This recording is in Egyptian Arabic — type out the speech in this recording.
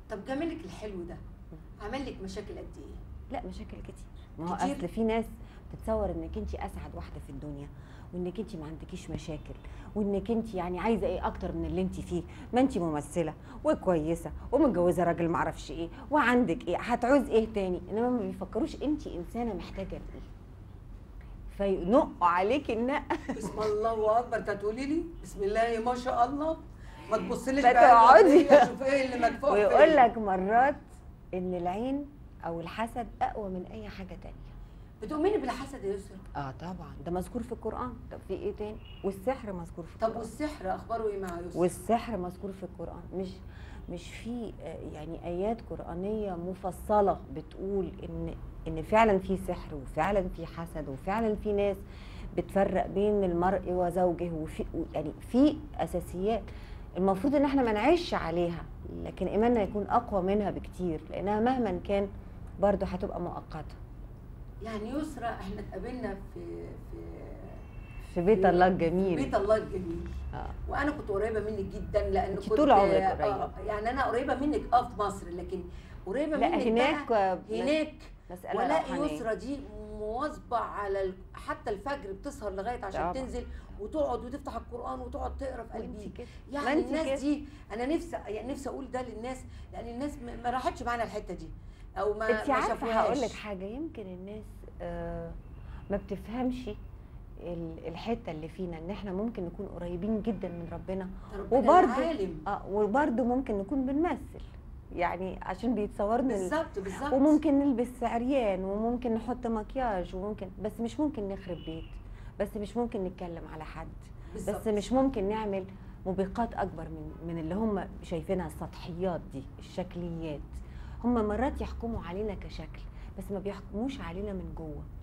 طب جمالك الحلو ده عمل لك مشاكل قد ايه لا مشاكل كتير ما هو كتير؟ اصل في ناس بتتصور انك انت اسعد واحده في الدنيا وانك انت ما عندكيش مشاكل وانك انت يعني عايزه ايه اكتر من اللي انت فيه ما انت ممثله وكويسه ومتجوزه راجل ما اعرفش ايه وعندك ايه هتعوز ايه تاني انما ما بيفكروش انت انسانه محتاجه لايه فينقوا عليك النق بسم الله اكبر انت هتقولي لي بسم الله ما شاء الله ما تبصليش ما بقى تقعدي. الغربية، شوف ايه اللي مدفوع ويقول فيا. لك مرات ان العين او الحسد اقوى من اي حاجه تانية بتؤمني بالحسد يا يسرا اه طبعا ده مذكور في القران طب في ايه تاني والسحر مذكور في طب القران والسحر اخباره ايه مع يسرا والسحر مذكور في القرآن مش مش في آه، يعني آيات قرآنية مفصلة بتقول إن إن فعلا في سحر وفعلا في حسد وفعلا في ناس بتفرق بين المرء وزوجه وفي يعني في أساسيات المفروض إن احنا ما نعيش عليها لكن إيماننا يكون أقوى منها بكتير لأنها مهما كان برضه هتبقى مؤقتة يعني يسرا احنا اتقابلنا في في في بيت الله في الجميل بيت الله الجميل آه. وانا كنت قريبه منك جدا لان انت كنت طول عمرك آه، قريبة. يعني انا قريبه منك اه في مصر لكن قريبه لا منك هناك بقى آه، هناك مسألة والاقي روحانية. يسرا دي مواظبه على ال- حتى الفجر بتسهر لغايه عشان طبعا. تنزل وتقعد وتفتح القران وتقعد تقرا في وانت قلبي كده يعني ما انت الناس كده. دي انا نفسي يعني نفسي اقول ده للناس لان الناس ما ما راحتش معانا الحته دي او ما انت ما عارفه شافوهاش. هقول لك حاجه يمكن الناس آه ما بتفهمش ال- الحته اللي فينا ان احنا ممكن نكون قريبين جدا من ربنا ربنا وبرضه العالم. اه وبرضه ممكن نكون بنمثل يعني عشان بيتصورنا ال- بالظبط بالظبط وممكن نلبس عريان وممكن نحط مكياج وممكن بس مش ممكن نخرب بيت بس مش ممكن نتكلم على حد بس بالظبط. مش ممكن نعمل موبقات اكبر من من اللي هم شايفينها السطحيات دي الشكليات هم مرات يحكموا علينا كشكل بس ما بيحكموش علينا من جوه